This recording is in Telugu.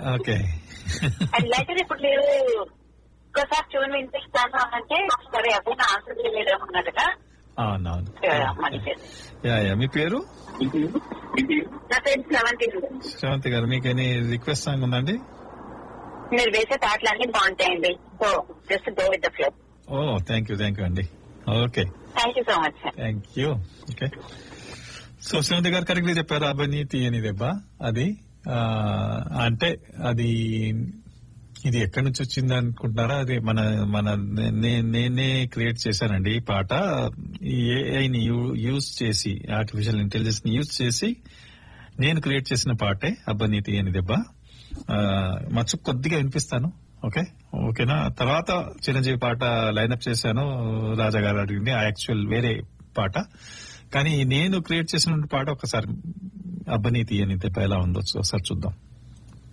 ఓకే అండ్ లెటర్ ఇప్పుడు మీరు ఒక్కసారి చూడండి వినిపిస్తాను అంటే సరే అదే నా ఆన్సర్ చేయలేదు అన్నట్టుగా అవునవును మనకి యా యా మీ పేరు నా ఫ్రెండ్స్ సెవెంటీ శ్రవంతి గారు మీకు ఎనీ రిక్వెస్ట్ సాంగ్ ఉందండి మీరు వేసే పాటలు అన్ని బాగుంటాయండి so just go with the flow oh thank you thank you అండి okay thank you so much thank you okay so Shrimati గారు కరెక్ట్ గా చెప్పారు అబని తీయని దెబ్బ అది ఆ, అంటే అది ఇది ఎక్కడి నుంచి వచ్చింది అనుకుంటున్నారా అది మన మన నే- నేనే క్రియేట్ చేశానండి ఈ పాట ఈ ఏఐని యూజ్ చేసి ఆర్టిఫిషియల్ ఇంటెలిజెన్స్ ని యూజ్ చేసి నేను క్రియేట్ చేసిన పాటే అబ్బని తీయని దెబ్బ ఆ, మచ్చు కొద్దిగా వినిపిస్తాను ఓకే ఓకేనా తర్వాత చిరంజీవి పాట లైనప్ చేశాను రాజా గారు అడిగింది ఆ యాక్చువల్ వేరే పాట కానీ నేను క్రియేట్ చేసిన పాట ఒకసారి అబ్బని తీయని దెబ్బ ఎలా ఉందో ఒకసారి చూద్దాం